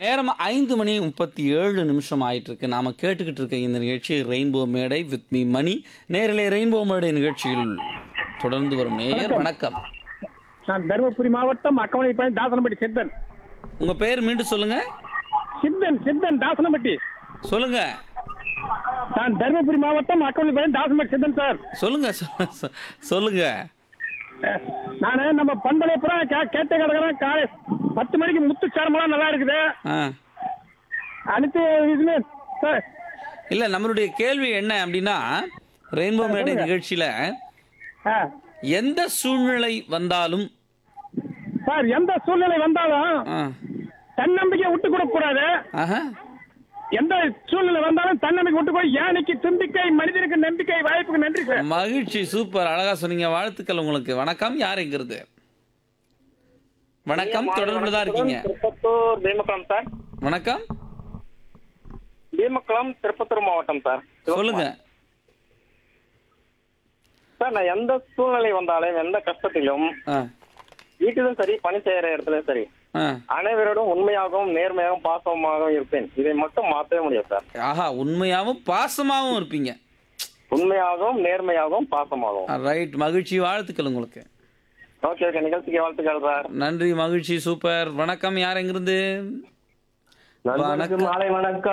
நேரம் ஐந்து மணி முப்பத்தி ஏழு நிமிஷம் ஆயிட்டு இருக்கு நாம கேட்டுக்கிட்டு இருக்க இந்த நிகழ்ச்சி ரெயின்போ மேடை வித் மீ மணி நேரிலே ரெயின்போ மேடை நிகழ்ச்சியில் தொடர்ந்து வரும் நேயர் வணக்கம் நான் தருமபுரி மாவட்டம் அக்கமணி பையன் தாசனப்பட்டி சித்தன் உங்க பேர் மீண்டும் சொல்லுங்க சித்தன் சித்தன் தாசனப்பட்டி சொல்லுங்க நான் தருமபுரி மாவட்டம் அக்கமணி பையன் தாசனப்பட்டி சித்தன் சார் சொல்லுங்க சொ- சொ- சொல்லுங்க நான் நம்ம பண்பலை புறா கேட்ட கிடக்குறேன் காலை பத்து மணிக்கு முத்து சாரமெல்லாம் நல்லா இருக்குது ஆ அனைத்து இதுமே சார் இல்ல நம்மளுடைய கேள்வி என்ன அப்படின்னா ரெயின்போ மேடை நிகழ்ச்சியில ஆ. எந்த சூழ்நிலை வந்தாலும் சார் எந்த சூழ்நிலை வந்தாலும் ஆ, தன்னம்பிக்கை விட்டு கொடுக்க கூடாது ஆஹா, எந்த சூழ்நிலை வந்தாலும் தன்னம்பிக்கை விட்டு கூட யானைக்கு தும்பிக்கை மனிதனுக்கு நம்பிக்கை வாய்ப்புக்கு நன்றி சார் மகிழ்ச்சி சூப்பர் அழகா சொன்னீங்க வாழ்த்துக்கள் உங்களுக்கு வணக்கம் யாருங்கிறது வணக்கம் தொடர்புல தான் இருக்கீங்க திருப்பத்தூர் பீமக்குளம் சார் வணக்கம் பீமக்குளம் திருப்பத்தூர் மாவட்டம் சார் சொல்லுங்க சார் நான் எந்த சூழ்நிலை வந்தாலும் எந்த கஷ்டத்திலும் ஆ, வீட்டிலும் சரி பணி செய்யற இடத்துலயும் சரி ஆ. அனைவரோடும் உண்மையாகவும் நேர்மையாகவும் பாசமாகவும் இருப்பேன் இதை மட்டும் மாற்றவே முடியாது சார் ஆஹா உண்மையாவும் பாசமாவும் இருப்பீங்க உண்மையாகவும் நேர்மையாகவும் பாசமாகவும் ரைட் மகிழ்ச்சி வாழ்த்துக்கள் உங்களுக்கு ஓகே ஓகே நிகழ்ச்சிக்கு வாழ்த்துக்கள் சார் நன்றி மகிழ்ச்சி சூப்பர் வணக்கம் யார் எங்கிருந்து நண்பருக்கு வணக்கம். மாலை வணக்கம்